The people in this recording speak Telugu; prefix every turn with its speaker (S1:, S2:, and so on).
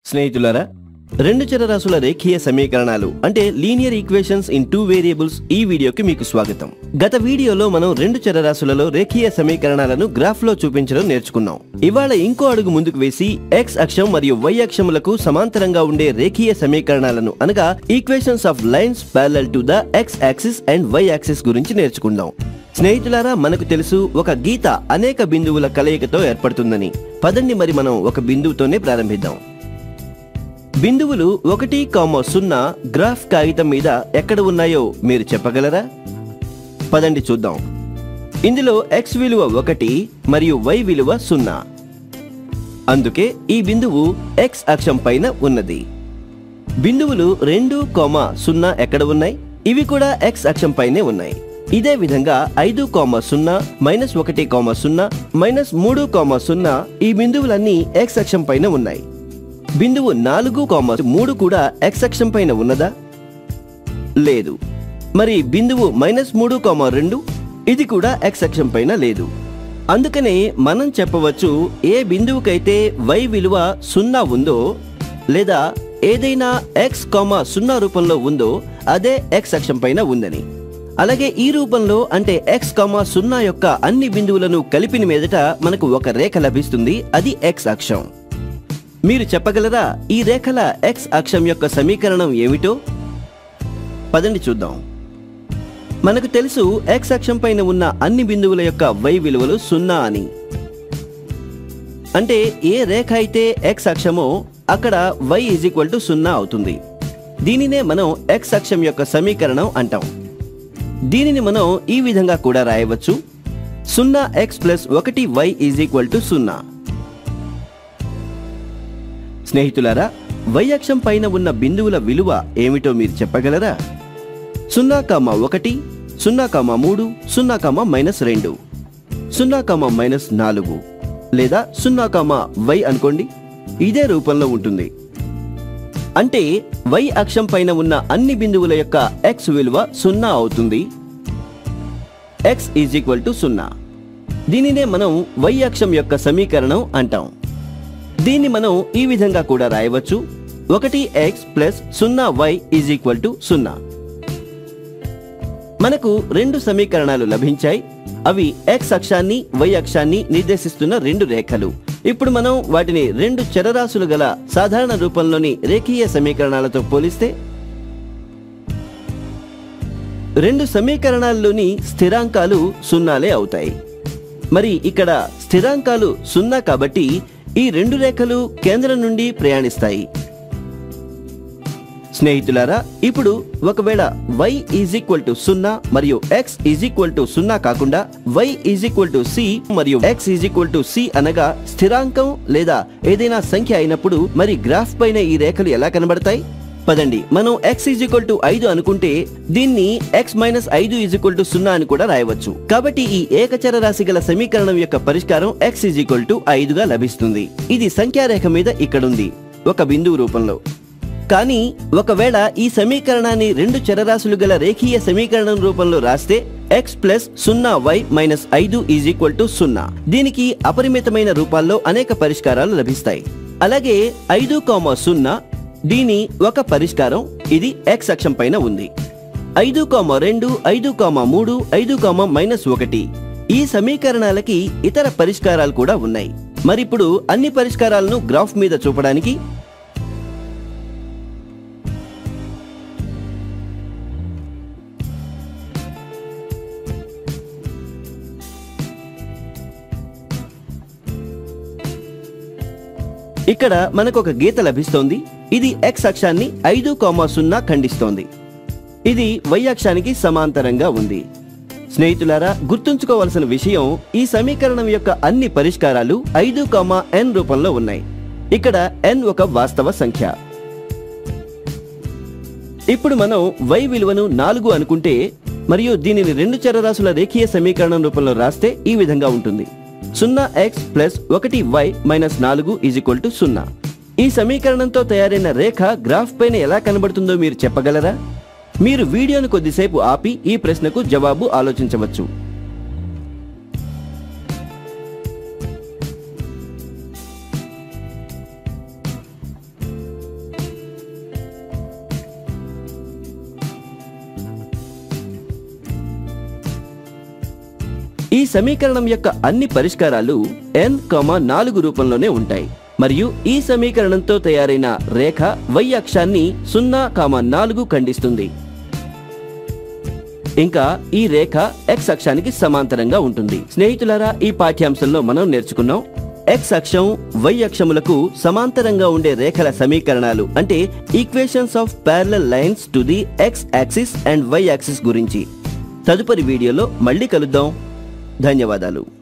S1: స్నేహితులారా రెండు చరరాశుల రేఖీయ సమీకరణాలు అంటే linear equations in two variables ఈ వీడియోకి మీకు స్వాగతం గత వీడియోలో మనం రెండు చరరాశులలో రేఖీయ సమీకరణాలను గ్రాఫ్ లో చూపించడం నేర్చుకున్నాం ఇవాళ ఇంకో అడుగు ముందుకు వేసి ఎక్స్ అక్షం మరియు వై అక్షములకు సమాంతరంగా ఉండే రేఖీయ సమీకరణాలను అనగా equations of lines parallel to the X axis and Y axis గురించి నేర్చుకుందాం స్నేహితులారా మనకు తెలుసు ఒక గీత అనేక బిందువుల కలయికతో ఏర్పడుతుందని పదండి మరి మనం ఒక బిందువుతోనే ప్రారంభిద్దాం బిందువులు ఒకటి కామ సున్నా గ్రాఫ్ కాగితం మీద ఎక్కడ ఉన్నాయో మీరు చెప్పగలరా పదండి చూద్దాం ఇందులో ఎక్స్ విలువ ఒకటి మరియు వై విలువ సున్నా అందుకే ఈ బిందువు ఎక్స్ అక్షం పైన ఉన్నది బిందువులు రెండు కోమ సున్నా ఎక్కడ ఉన్నాయి ఇవి కూడా ఎక్స్ అక్షం పైనే ఉన్నాయి ఇదే విధంగా ఐదు కోమ సున్నా మైనస్ ఒకటి కోమ సున్నా మైనస్ మూడు కోమ సున్నా ఈ బిందువులన్నీ ఎక్స్ అక్షం పైన ఉన్నాయి బిందువు నాలుగు కోమ మూడు కూడా ఎక్స్ అక్షం పైన ఉన్నదా లేదు మరి బిందువు మైనస్ మూడు కోమ రెండు ఇది కూడా ఎక్స్ అక్షం పైన లేదు అందుకనే మనం చెప్పవచ్చు ఏ బిందువుకైతే వై విలువ సున్నా ఉందో లేదా ఏదైనా ఎక్స్ కామ సున్నా రూపంలో ఉందో అదే ఎక్స్ అక్షం పైన ఉందని అలాగే ఈ రూపంలో అంటే ఎక్స్ కామ సున్నా యొక్క అన్ని బిందువులను కలిపిన మీదట మనకు ఒక రేఖ లభిస్తుంది అది ఎక్స్ అక్షం మీరు చెప్పగలరా ఈ రేఖల ఎక్స్ అక్షం యొక్క సమీకరణం ఏమిటో పదండి చూద్దాం మనకు తెలుసు ఎక్స్ అక్షం పైన ఉన్న అన్ని బిందువుల యొక్క వై విలువలు సున్నా అని అంటే ఏ రేఖ అయితే ఎక్స్ అక్షమో అక్కడ వై ఈజ్ ఈక్వల్ టు సున్నా అవుతుంది దీనినే మనం ఎక్స్ అక్షం యొక్క సమీకరణం అంటాం దీనిని మనం ఈ విధంగా కూడా రాయవచ్చు సున్నా ఎక్స్ ప్లస్ ఒకటి వై ఈజ్ ఈక్వల్ టు సున్నా స్నేహితులారా వై అక్షం పైన ఉన్న బిందువుల విలువ ఏమిటో మీరు చెప్పగలరా సున్నా కామ ఒకటి సున్నా కామ మూడు సున్నా కామ మైనస్ రెండు సున్నా కామ మైనస్ నాలుగు లేదా సున్నా కామ వై అనుకోండి ఇదే రూపంలో ఉంటుంది అంటే వై అక్షం పైన ఉన్న అన్ని బిందువుల యొక్క ఎక్స్ విలువ సున్నా అవుతుంది ఎక్స్ ఈజ్ ఈక్వల్ టు సున్నా దీనినే మనం వై అక్షం యొక్క సమీకరణం అంటాం దీన్ని మనం ఈ విధంగా కూడా రాయవచ్చు ఒకటి ఎక్స్ ప్లస్ సున్నా వై ఈజ్ ఈక్వల్ టు సున్నా మనకు రెండు సమీకరణాలు లభించాయి అవి ఎక్స్ అక్షాన్ని వై అక్షాన్ని నిర్దేశిస్తున్న రెండు రేఖలు ఇప్పుడు మనం వాటిని రెండు చరరాశులు గల సాధారణ రూపంలోని రేఖీయ సమీకరణాలతో పోలిస్తే రెండు సమీకరణాల్లోని స్థిరాంకాలు సున్నాలే అవుతాయి మరి ఇక్కడ స్థిరాంకాలు సున్నా కాబట్టి ఈ రెండు రేఖలు కేంద్రం నుండి ప్రయాణిస్తాయి స్నేహితులారా ఇప్పుడు ఒకవేళ y ఈజ్ ఈక్వల్ టు సున్నా మరియు x ఈజ్ ఈక్వల్ టు సున్నా కాకుండా y is equal to C మరియు x is equal to C అనగా స్థిరాంకం లేదా ఏదైనా సంఖ్య అయినప్పుడు మరి గ్రాఫ్ పైన ఈ రేఖలు ఎలా కనబడతాయి పదండి మనం x ఈజ్ ఈక్వల్ టు ఐదు అనుకుంటే దీన్ని x మైనస్ ఐదు ఈజ్ ఈక్వల్ టు సున్నా అని కూడా రాయవచ్చు కాబట్టి ఈ ఏకచర రాశి గల సమీకరణం యొక్క పరిష్కారం x ఈజ్ ఈక్వల్ టు ఐదుగా లభిస్తుంది ఇది సంఖ్యారేఖ మీద ఇక్కడుంది ఒక బిందువు రూపంలో కానీ ఒకవేళ ఈ సమీకరణాన్ని రెండు చరరాశులు గల రేఖీయ సమీకరణం రూపంలో రాస్తే ఎక్స్ ప్లస్ సున్నా వై మైనస్ ఐదు ఈజ్ ఈక్వల్ టు సున్నా దీనికి అపరిమితమైన రూపాల్లో అనేక పరిష్కారాలు లభిస్తాయి అలాగే ఐదు కామ సున్నా దీని ఒక పరిష్కారం ఇది ఎక్స్ అక్షం పైన ఉంది ఐదు కామ రెండు ఐదు కామ మూడు ఐదు కామ మైనస్ ఒకటి ఈ సమీకరణాలకి ఇతర పరిష్కారాలు కూడా ఉన్నాయి మరిప్పుడు అన్ని పరిష్కారాలను గ్రాఫ్ మీద చూపడానికి ఇక్కడ మనకు ఒక గీత లభిస్తోంది ఇది ఎక్స్ అక్షాన్ని ఐదు కామా సున్నా ఖండిస్తోంది ఇది వై అక్షానికి సమాంతరంగా ఉంది స్నేహితులారా గుర్తుంచుకోవలసిన విషయం ఈ సమీకరణం యొక్క అన్ని పరిష్కారాలు ఐదు కామా ఎన్ రూపంలో ఉన్నాయి ఇక్కడ ఎన్ ఒక వాస్తవ సంఖ్య ఇప్పుడు మనం y విలువను నాలుగు అనుకుంటే మరియు దీనిని రెండు చరరాశుల రేఖీయ సమీకరణం రూపంలో రాస్తే ఈ విధంగా ఉంటుంది సున్నా ఎక్స్ ప్లస్ ఒకటి వై మైనస్ నాలుగు ఈజ్ ఈక్వల్ టు సున్నా ఈ సమీకరణంతో తయారైన రేఖ గ్రాఫ్ పైన ఎలా కనబడుతుందో మీరు చెప్పగలరా మీరు వీడియోను కొద్దిసేపు ఆపి ఈ ప్రశ్నకు జవాబు ఆలోచించవచ్చు ఈ సమీకరణం యొక్క అన్ని పరిష్కారాలు n, నాలుగు రూపంలోనే ఉంటాయి మరియు ఈ సమీకరణంతో తయారైన రేఖ y అక్షాన్ని సున్నా కామ నాలుగు ఖండిస్తుంది ఇంకా ఈ రేఖ x అక్షానికి సమాంతరంగా ఉంటుంది స్నేహితులారా ఈ పాఠ్యాంశంలో మనం నేర్చుకున్నాం x అక్షం y అక్షములకు సమాంతరంగా ఉండే రేఖల సమీకరణాలు అంటే equations of parallel lines to the x axis and y axis గురించి తదుపరి వీడియోలో మళ్ళీ కలుద్దాం ధన్యవాదాలు